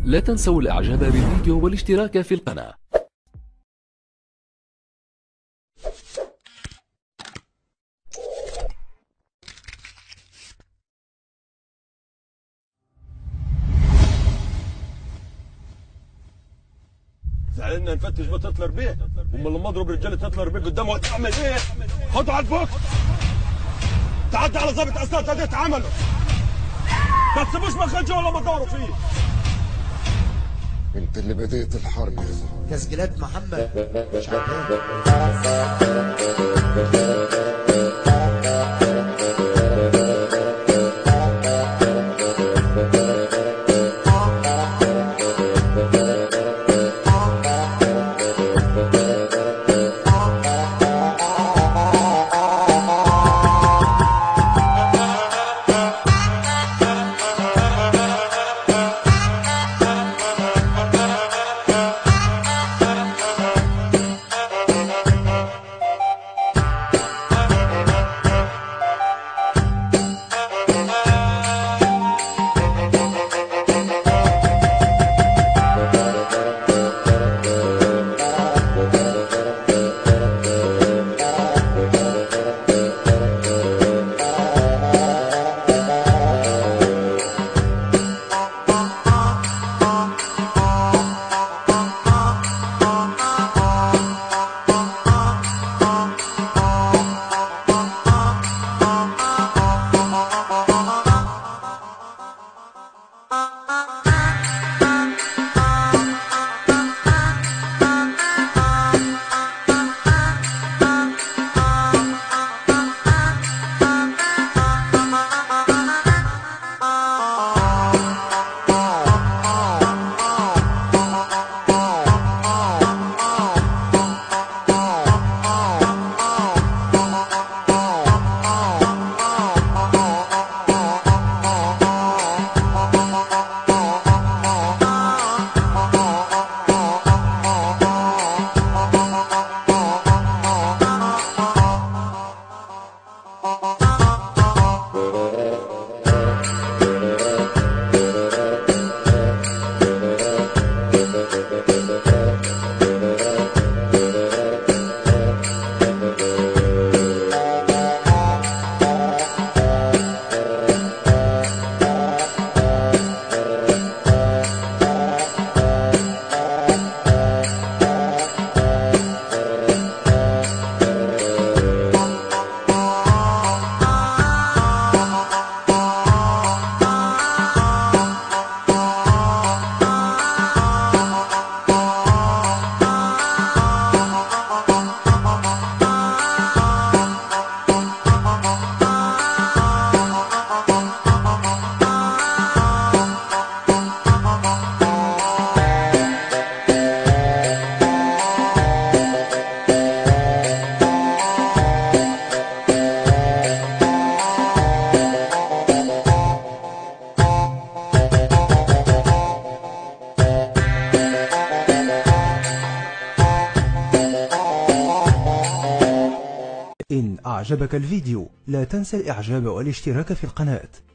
لا تنسوا الاعجاب بالفيديو والاشتراك في القناة زعلنا نفتش بيت هتلر بيه امال لما اضرب رجاله هتلر بيه قدامه هتعمل ايه؟ خدوا على الفوق تعدي على ضابط اسناد هديت عمله ما تسيبوش مخرج جوه لما تدوروا فيه انت اللي بديت الحرب يا زلمه تسجيلات محمد شعبان إن أعجبك الفيديو لا تنسى الإعجاب والاشتراك في القناة